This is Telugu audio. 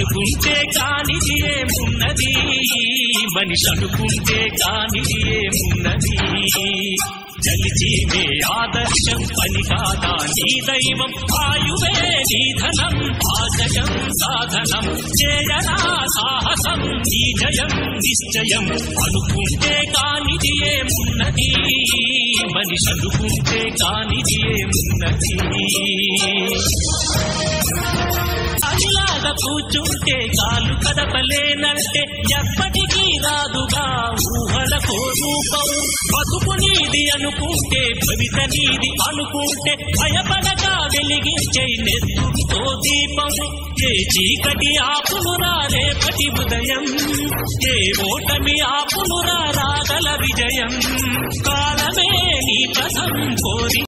అనుకుంటే కానిది ఏమున్నది మనిషి అనుకుంటే కానిది ఏమున్నది జలిచీమే ఆదర్శం పని కాదా నీ దైవం ఆయువే నీ ధనం ఆశయం సాధనం చేయరా సాహసం నీ జయం నిశ్చయం అనుకుంటే కానిది ఏమున్నది మనిషి అనుకుంటే కానిది ఏమున్నది అదిలాగా కూర్చుంటే కాలు కదపలేనంటే ఎప్పటికీ రాదుగా ఊహలకో రూపం బతుకు నీది అనుకుంటే భవిత నీది అనుకుంటే భయపడగా వెలిగించే నెత్తుతో దీపం ఏ చీకటి ఆపునురా రేపటి ఉదయం ఏ ఓటమి ఆపునురా రాగల విజయం కాలమే నీ పదం కోరి